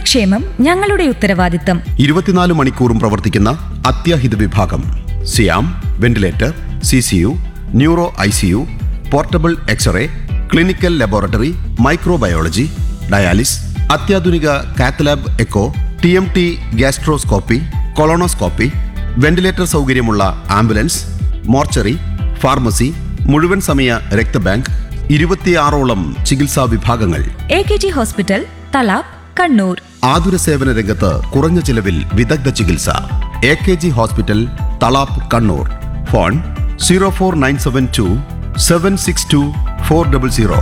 ക്ഷേമം ഞങ്ങളുടെ ഉത്തരവാദിത്തം ഇരുപത്തിനാല് മണിക്കൂറും പ്രവർത്തിക്കുന്ന അത്യാഹിത വിഭാഗം സിയാം ventilator C C U neuro I C U portable x-ray clinical laboratory microbiology dialysis അത്യാധുനിക cath lab echo T M T gastroscopy colonoscopy ventilator സൗകര്യമുള്ള ആംബുലൻസ് മോർച്ചറി ഫാർമസി മുഴുവൻ സമയ രക്തബാങ്ക് ഇരുപത്തിയാറോളം ചികിത്സാ വിഭാഗങ്ങൾ A K G hospital Thalap Kannur ആതുര സേവന രംഗത്ത് കുറഞ്ഞ ചിലവിൽ വിദഗ്ധ ചികിത്സ A K G hospital Thalap Kannur phone zero four nine seven two seven six two four double zero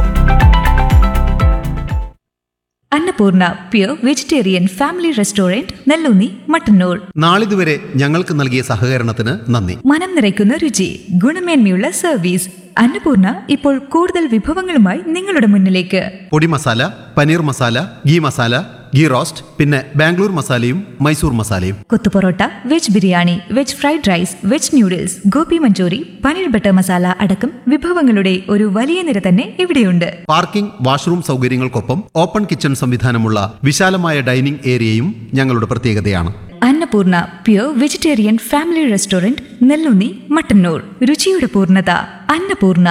Annapoorna pure vegetarian family restaurant Nelloonni Mattannur നാളിതുവരെ ഞങ്ങൾക്ക് നൽകിയ സഹകരണത്തിന് നന്ദി മനം നിറയ്ക്കുന്ന രുചി ഗുണമേന്മയുള്ള സർവീസ് അന്നപൂർണ ഇപ്പോൾ കൂടുതൽ വിഭവങ്ങളുമായി നിങ്ങളുടെ മുന്നിലേക്ക് പൊടി masala paneer masala ghee masala ghee roast പിന്നെ ബാംഗ്ലൂർ മസാലയും മൈസൂർ മസാലയും kothu parotta veg biryani veg fried rice veg noodles gobi manchurian paneer butter masala അടക്കം വിഭവങ്ങളുടെ ഒരു വലിയ നിര തന്നെ ഇവിടെയുണ്ട് പാർക്കിംഗ് വാഷ്റൂം സൗകര്യങ്ങൾക്കൊപ്പം ഓപ്പൺ കിച്ചൺ സംവിധാനമുള്ള വിശാലമായ ഡൈനിംഗ് ഏരിയയും ഞങ്ങളുടെ പ്രത്യേകതയാണ് Annapoorna pure vegetarian family restaurant Nellunni Mattannur രുചിയുടെ പൂർണ്ണത അന്നപൂർണ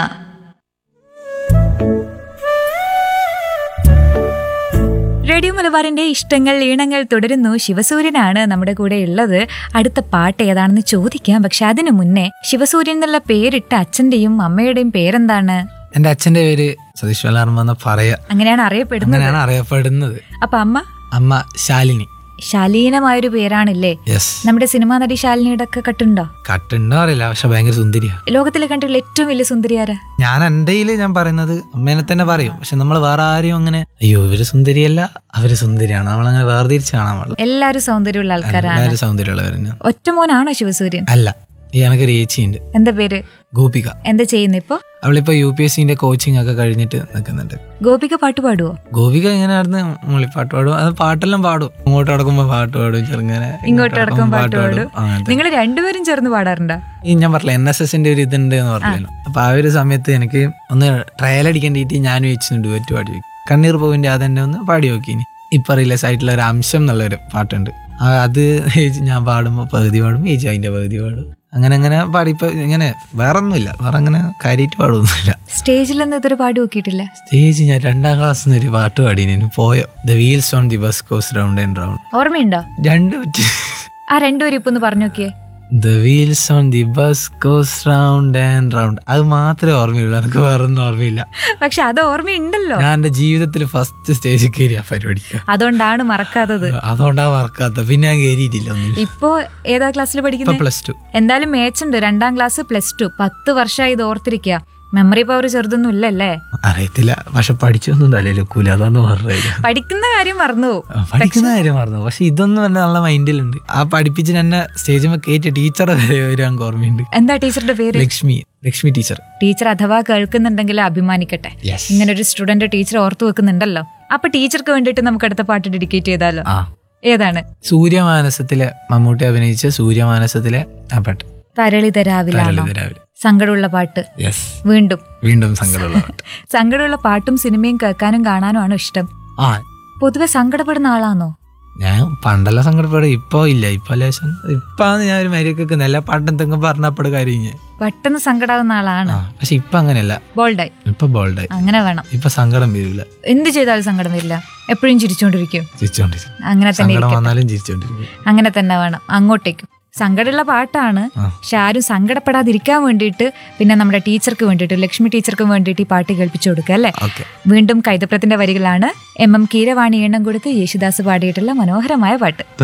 റേഡിയോ മലബാറിന്റെ ഇഷ്ടങ്ങൾ ഈണങ്ങൾ തുടരുന്നു ശിവസൂര്യനാണ് നമ്മുടെ കൂടെ ഉള്ളത് അടുത്ത പാട്ട് ഏതാണെന്ന് ചോദിക്കാം പക്ഷെ അതിനു മുന്നേ ശിവസൂര്യൻ എന്നുള്ള പേരിട്ട അച്ഛന്റെയും അമ്മയുടെയും പേരെന്താണ് എന്റെ അച്ഛന്റെ പേര് സതീഷ് വലാർമ്മ എന്ന് പറയാ അങ്ങനെയാണ് അറിയപ്പെടുന്നത് അങ്ങനെയാണ് അറിയപ്പെടുന്നത് അപ്പൊ അമ്മ അമ്മ ശാലിനി ശാലീനമായൊരു പേരാണില്ലേ യെസ് നമ്മുടെ സിനിമാ നടി ശാലിനിയുടെ ഒക്കെ കട്ടുണ്ടോ കട്ടുണ്ടോ അറിയില്ല പക്ഷെ ഭയങ്കര സുന്ദരിയാ ലോകത്തിലെ കണ്ടുള്ള ഏറ്റവും വലിയ സുന്ദരിയാരാ ഞാൻ എൻ്റെ ഞാൻ പറയുന്നത് അമ്മേനെ തന്നെ പറയും പക്ഷെ നമ്മൾ വേറെ ആരെയും അങ്ങനെ അയ്യോ ഇവര് സുന്ദരിയല്ല അവര് സുന്ദരിയാണ് നമ്മളങ്ങനെ വേർതിരിച്ച് കാണാൻ പാടില്ല എല്ലാരും സൗന്ദര്യമുള്ള ആൾക്കാരാണ് എല്ലാവരും സൗന്ദര്യമുള്ളവരെന്നെ ഒറ്റ മോനാണോ ശിവസൂര്യൻ അല്ല ഈ എനക്കൊരു ഏച്ചിയുണ്ട് എന്താ പേര് ഗോപിക എന്താ ചെയ്യുന്ന ഇപ്പൊ അവളിപ്പോ യു പി എസ് സിന്റെ കോച്ചിങ് ഒക്കെ കഴിഞ്ഞിട്ട് നിൽക്കുന്നുണ്ട് ഗോപിക പാട്ട് പാടുവോ ഗോപിക ഇങ്ങനെ നടന്ന് മുളിപ്പാട്ട് പാടും അത് പാട്ടെല്ലാം പാടും ഇങ്ങോട്ട് നടക്കുമ്പോ പാട്ട് പാടും ചെറുങ്ങനെ ഇങ്ങോട്ട് ഇടക്കും പാട്ട് പാടും അങ്ങനത്തെ നിങ്ങൾ രണ്ടുപേരും ചേർന്ന് പാടാറുണ്ടോ ഈ ഞാൻ പറഞ്ഞില്ല എൻ എസ് എസിന്റെ ഒരു ഇതുണ്ട് എന്ന് പറഞ്ഞല്ലോ അപ്പൊ ആ ഒരു സമയത്ത് എനിക്ക് ഒന്ന് ട്രയൽ അടിക്കേണ്ടിട്ട് ഞാൻ വെച്ചിട്ടുണ്ട് ഡുവറ്റ് പാടി വെക്കും കണ്ണീർ പൂവിന്റെ അതെന്നെ ഒന്ന് പാടി നോക്കിനി ഇപ്പൊ റിലീസ് ആയിട്ടുള്ള ഒരു അംശം എന്നുള്ളൊരു പാട്ടുണ്ട് ആ അത് ഏജ് ഞാൻ പാടുമ്പോൾ പകുതി പാടും ഏജ് അതിന്റെ പകുതി പാടും അങ്ങനെ അങ്ങനെ പാടി ഇപ്പൊ ഇങ്ങനെ വേറെ ഒന്നുമില്ല വേറെ അങ്ങനെ കാര്യമായിട്ട് പാടുമൊന്നുമില്ല സ്റ്റേജിലൊന്നും ഇതൊരു പാടി നോക്കിയിട്ടില്ല സ്റ്റേജ് ഞാൻ രണ്ടാം ക്ലാസ്സിൽ നിന്ന് ഒരു പാട്ട് പാടി ഞാൻ പോയോ the wheels on the bus goes round and round ഓർമ്മയുണ്ടോ രണ്ട് പറ്റി ആ രണ്ടുപേരും ഇപ്പൊ ഒന്ന് പറഞ്ഞു നോക്കിയേ the wheels on the bus goes round and round അത് മാത്രമേ ഓർമ്മയുള്ളൂ എനിക്ക് വേറെ ഒന്നും ഓർമ്മയില്ല പക്ഷെ അത് ഓർമ്മയുണ്ടല്ലോ ഞാൻ എന്റെ ജീവിതത്തിൽ ഫസ്റ്റ് സ്റ്റേജിൽ കയറി ആ പരിപാടിക്ക് അതുകൊണ്ടാണ് മറക്കാത്തത് അതുകൊണ്ടാ മറക്കാത്ത പിന്നെ ഞാൻ കയറിയിട്ടില്ല ഒന്നും ഇപ്പൊ ഏതാ ക്ലാസ്സിൽ ഇപ്പൊ പഠിക്കുന്നത് പ്ലസ് ടു എന്തായാലും മേച്ചുണ്ട് രണ്ടാം ക്ലാസ് പ്ലസ് ടു പത്ത് വർഷമായി ഇത് ഓർത്തിരിക്കുക മെമ്മറി പവർ ചെറുതൊന്നും ഇല്ലല്ലേ അറിയത്തില്ല പക്ഷെ പഠിച്ചൊന്നും തലയിലെക്കൂല അതാണ് പറഞ്ഞത് പഠിക്കുന്ന കാര്യം മറന്നു പോകും പഠിക്കുന്ന കാര്യം മറന്നു പക്ഷെ ഇതൊന്നും എന്നെ നല്ല മൈൻഡിലുണ്ട് ആ പഠിപ്പിച്ച് എന്നെ സ്റ്റേജിൽ കയറ്റിയ ടീച്ചറെ വരെ ഒരു എനിക്ക് ഓർമ്മയുണ്ട് എന്താ ടീച്ചറുടെ പേര് ലക്ഷ്മി ലക്ഷ്മി ടീച്ചർ ടീച്ചർ അഥവാ കേൾക്കുന്നുണ്ടെങ്കിൽ അഭിമാനിക്കട്ടെ യെസ് ഇങ്ങനെ ഒരു സ്റ്റുഡന്റ് ടീച്ചർ ഓർത്തു വെക്കുന്നുണ്ടല്ലോ അപ്പൊ ടീച്ചർക്ക് വേണ്ടിയിട്ട് നമുക്ക് അടുത്ത പാട്ട് ഡെഡിക്കേറ്റ് ചെയ്താലോ ആ ഏതാണ് സൂര്യമാനസത്തിലെ മമ്മൂട്ടി അഭിനയിച്ച സൂര്യമാനസത്തിലെ ആ പാട്ട് തരളിത രാവിലാണോ തരളിത രാവിലെ സങ്കടമുള്ള പാട്ട് യെസ് വീണ്ടും വീണ്ടും സങ്കടമുള്ള പാട്ട് സങ്കടമുള്ള പാട്ടും സിനിമയും കേൾക്കാനും കാണാനും ആണ് ഇഷ്ടം ആ പൊതുവെ സങ്കടപ്പെടുന്ന ആളാണോ ഞാൻ പണ്ടെല്ലാം സങ്കടപ്പെടും ഇപ്പൊ ഇല്ല ഇപ്പൊ ലേശം ഇപ്പാന്ന് ഞാൻ ഒരു മരിയൊക്കെ നല്ല പാട്ട് എന്തെങ്കിലും പറഞ്ഞപ്പോഴ കാര്യം ഞാൻ പെട്ടെന്ന് സങ്കടാവുന്ന ആളാണ് ആ പക്ഷെ ഇപ്പൊ അങ്ങനെയല്ല ബോൾഡായി ഇപ്പൊ ബോൾഡായി അങ്ങനെ വേണം ഇപ്പൊ സങ്കടം വരില്ല എന്ത് ചെയ്താലും സങ്കടം വരില്ല എപ്പോഴും ചിരിച്ചോണ്ടിരിക്കും ചിരിച്ചോണ്ടിരിക്കും അങ്ങനെ തന്നെ സങ്കടം ഇരിക്കട്ടെ. വന്നാലും ചിരിച്ചോണ്ടിരിക്കും അങ്ങനെ തന്നെ വേണം അങ്ങോട്ടേക്കും സങ്കടമുള്ള പാട്ടാണ് ആ. പക്ഷെ ആരും സങ്കടപ്പെടാതിരിക്കാൻ വേണ്ടിയിട്ട് പിന്നെ നമ്മുടെ ടീച്ചർക്ക് വേണ്ടിയിട്ട് ലക്ഷ്മി ടീച്ചർക്ക് വേണ്ടിയിട്ട് ഈ പാട്ട് കേൾപ്പിച്ചു കൊടുക്കുക അല്ലേ ഓക്കെ വീണ്ടും കൈതപ്രത്തിന്റെ വരികളാണ് എം എം കീരവാണി എണ്ണം കൊടുത്ത് യേശുദാസ് പാടിയിട്ടുള്ള മനോഹരമായ പാട്ട്